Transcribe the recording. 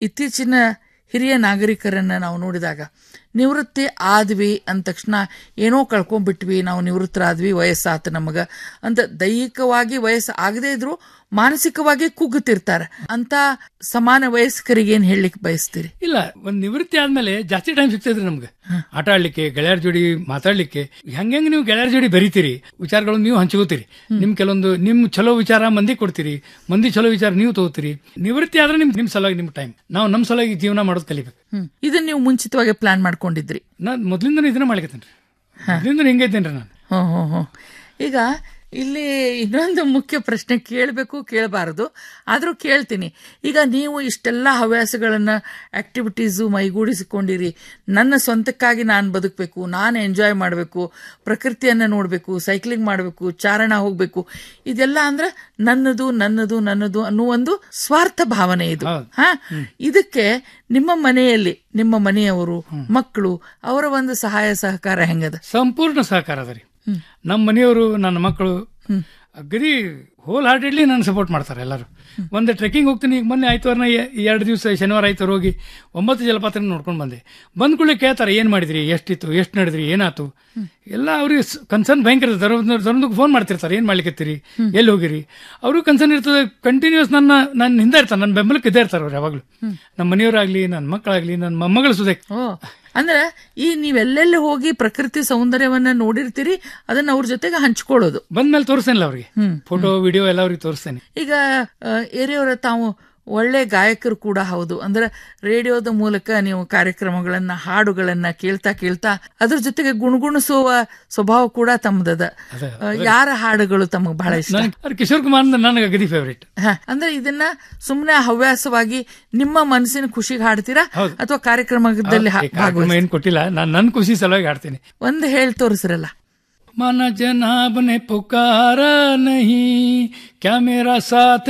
ಇತ್ತೀಚಿನ ಹಿರಿಯ ನಾಗರಿಕರನ್ನ ನಾವು ನೋಡಿದಾಗ ನಿವೃತ್ತಿ ಆದ್ವಿ ಅಂದ ತಕ್ಷಣ ಏನೋ ಕಳ್ಕೊಂಡ್ಬಿಟ್ವಿ ನಾವು ನಿವೃತ್ತರಾದ್ವಿ ವಯಸ್ಸಾತ ನಮಗ ಅಂತ ದೈಹಿಕವಾಗಿ ವಯಸ್ಸು ಆಗದೇ ಇದ್ರು ಮಾನಸಿಕವಾಗಿ ಕುಗ್ಗುತ್ತಿರ್ತಾರೆ ಅಂತ ಸಮಾನ ವಯಸ್ಕರಿಗೆ ಏನ್ ಹೇಳಲಿಕ್ಕೆ ಬಯಸ್ತೀರಿ ಇಲ್ಲ ಒಂದ್ ನಿವೃತ್ತಿ ಆದ್ಮೇಲೆ ಜಾಸ್ತಿ ಟೈಮ್ ಸಿಗ್ತದ್ರಿ ನಮ್ಗೆ ಆಟ ಆಡ್ಲಿಕ್ಕೆ ಗೆಳೆಯರ ಜೋಡಿ ಮಾತಾಡ್ಲಿಕ್ಕೆ ಹೆಂಗ್ ನೀವು ಗೆಳೆಯರ ಜೋಡಿ ಬೆರಿತೀರಿ ವಿಚಾರಗಳನ್ನು ನೀವು ಹಂಚ್ಕೋತೀರಿ ನಿಮ್ ಕೆಲವೊಂದು ನಿಮ್ ಚಲೋ ವಿಚಾರ ಮಂದಿ ಕೊಡ್ತೀರಿ ಮಂದಿ ಚಲೋ ವಿಚಾರ ನೀವು ತಗೋತೀರಿ ನಿವೃತ್ತಿ ಆದ್ರೆ ನಿಮ್ ನಿಮ್ ಸಲುವಾಗಿ ನಿಮ್ ಟೈಮ್ ನಾವು ನಮ್ ಸಲುವಾಗಿ ಜೀವನ ಮಾಡೋದು ಕಲಿಬೇಕು ಹ್ಮ್ ಇದನ್ನ ನೀವು ಮುಂಚಿತವಾಗಿ ಪ್ಲಾನ್ ಮಾಡ್ಕೊಂಡಿದ್ರಿ ನಾನ್ ಮೊದ್ಲಿಂದ ಇದನ್ನ ಮಾಡ್ಲಿಕತ್ತೇನ್ರಿ ಮೊದ್ಲಿಂದ ಹಿಂಗೈತೇನ್ರಿ ನಾನು ಹ್ಮ್ ಹ್ಮ್ ಹ್ಮ್ ಈಗ ಇಲ್ಲಿ ಇನ್ನೊಂದು ಮುಖ್ಯ ಪ್ರಶ್ನೆ ಕೇಳಬೇಕು ಕೇಳಬಾರದು ಆದರೂ ಕೇಳ್ತೀನಿ ಈಗ ನೀವು ಇಷ್ಟೆಲ್ಲ ಹವ್ಯಾಸಗಳನ್ನು ಆಕ್ಟಿವಿಟೀಸು ಮೈಗೂಡಿಸಿಕೊಂಡಿರಿ ನನ್ನ ಸ್ವಂತಕ್ಕಾಗಿ ನಾನು ಬದುಕಬೇಕು ನಾನು ಎಂಜಾಯ್ ಮಾಡಬೇಕು ಪ್ರಕೃತಿಯನ್ನು ನೋಡಬೇಕು ಸೈಕ್ಲಿಂಗ್ ಮಾಡಬೇಕು ಚಾರಣ ಹೋಗಬೇಕು ಇದೆಲ್ಲ ಅಂದ್ರೆ ನನ್ನದು ನನ್ನದು ನನ್ನದು ಅನ್ನೋ ಒಂದು ಸ್ವಾರ್ಥ ಭಾವನೆ ಇದು ಹಾ ಇದಕ್ಕೆ ನಿಮ್ಮ ಮನೆಯಲ್ಲಿ ನಿಮ್ಮ ಮನೆಯವರು ಮಕ್ಕಳು ಅವರ ಒಂದು ಸಹಾಯ ಸಹಕಾರ ಹೆಂಗದ ಸಂಪೂರ್ಣ ಸಹಕಾರ ಅದ ರೀ ನಮ್ಮ ಮನೆಯವರು ನನ್ನ ಮಕ್ಕಳು ಅಗದಿ ಹೋಲ್ ಹಾರ್ಟೆಡ್ಲಿ ನಾನು ಸಪೋರ್ಟ್ ಮಾಡ್ತಾರೆ ಎಲ್ಲರೂ ಒಂದು ಟ್ರೆಕ್ಕಿಂಗ್ ಹೋಗ್ತೀನಿ ಈಗ ಮೊನ್ನೆ ಆಯ್ತವಾರನ ಎರಡು ದಿವಸ ಶನಿವಾರ ಆಯ್ತವಾರ ಹೋಗಿ ಒಂಬತ್ತು ಜಲಪಾತ ನೋಡ್ಕೊಂಡು ಬಂದೆ ಬಂದ್ ಕೂಡಲೇ ಕೇಳ್ತಾರೆ ಏನ್ ಮಾಡಿದ್ರಿ ಎಷ್ಟಿತ್ತು ಎಷ್ಟು ನಡೆದ್ರಿ ಏನಾತು ಎಲ್ಲ ಅವ್ರಿಗೆ ಕನ್ಸರ್ನ್ ಭಯಂಕರ ದರೊಂದಕ್ಕೆ ಫೋನ್ ಮಾಡ್ತಿರ್ತಾರೆ ಏನ್ ಮಾಡ್ಲಿಕ್ಕತ್ತೀರಿ ಎಲ್ಲಿ ಹೋಗಿರಿ ಅವರು ಕನ್ಸರ್ನ್ ಇರ್ತದೆ ಕಂಟಿನ್ಯೂಸ್ ನನ್ನ ನನ್ನ ಹಿಂದೆ ಇರ್ತಾರೆ ನನ್ನ ಬೆಂಬಲಕ್ಕೆ ಇದ್ದೇ ಇರ್ತಾರೆ ಅವ್ರು ಯಾವಾಗ್ಲೂ ನಮ್ಮ ಮನೆಯವರಾಗ್ಲಿ ನನ್ನ ಮಕ್ಕಳಾಗ್ಲಿ ನನ್ನ ಮೊಮ್ಮಗಳು ಸುದೆ ಓ ಅಂದ್ರೆ ಈ ನೀವೆಲ್ಲೆಲ್ಲಿ ಹೋಗಿ ಪ್ರಕೃತಿ ಸೌಂದರ್ಯವನ್ನ ನೋಡಿರ್ತೀರಿ ಅದನ್ನ ಅವ್ರ ಜೊತೆಗೆ ಹಂಚ್ಕೊಳ್ಳೋದು ಬಂದ್ಮೇಲೆ ತೋರಿಸ್ತೇನಲ್ಲ ಅವ್ರಿಗೆ ಫೋಟೋ ವಿಡಿಯೋ ಎಲ್ಲ ಅವ್ರಿಗೆ ತೋರಿಸ್ತೇನೆ ಈಗ ಏರಿಯವರ ತಾವು ಒಳ್ಳೆ ಗಾಯಕರು ಕೂಡ ಹೌದು ಅಂದ್ರೆ ರೇಡಿಯೋದ ಮೂಲಕ ನೀವು ಕಾರ್ಯಕ್ರಮಗಳನ್ನ ಹಾಡುಗಳನ್ನ ಕೇಳ್ತಾ ಕೇಳ್ತಾ ಅದ್ರ ಜೊತೆಗೆ ಗುಣಗುಣಿಸುವ ಸ್ವಭಾವ ಕೂಡ ತಮ್ಮದದ ಆ, ಯಾರ ಹಾಡುಗಳು ತಮಗೆ ಬಹಳ ಇಷ್ಟ ನನ್- ಅವ್ರು ಕಿಶೋರ್ ಕುಮಾರ್ ಅಂದ್ರೆ ನನಗೆ ಅಗದಿ ಫೇವ್ರೇಟ್ ಹ, ಅಂದ್ರೆ ಇದನ್ನ ಸುಮ್ಮನೆ ಹವ್ಯಾಸವಾಗಿ ನಿಮ್ಮ ಮನಸ್ಸಿನ ಖುಷಿಗೆ ಹಾಡ್ತೀರಾ ಅಥವಾ ಕಾರ್ಯಕ್ರಮದಲ್ಲಿ ಹಾ- ಕಾರ್ಯಕ್ರಮ ಏನ್ ಕೊಟ್ಟಿಲ್ಲ ನಾನು ನನ್ನ ಖುಷಿ ಸಲುವಾಗಿ ಆಡ್ತೀನಿ ಒಂದು ಹೇಳಿ ತೋರಿಸ್ರಲ್ಲ मन जनाब ने पुकारा नहीं क्या मेरा साथ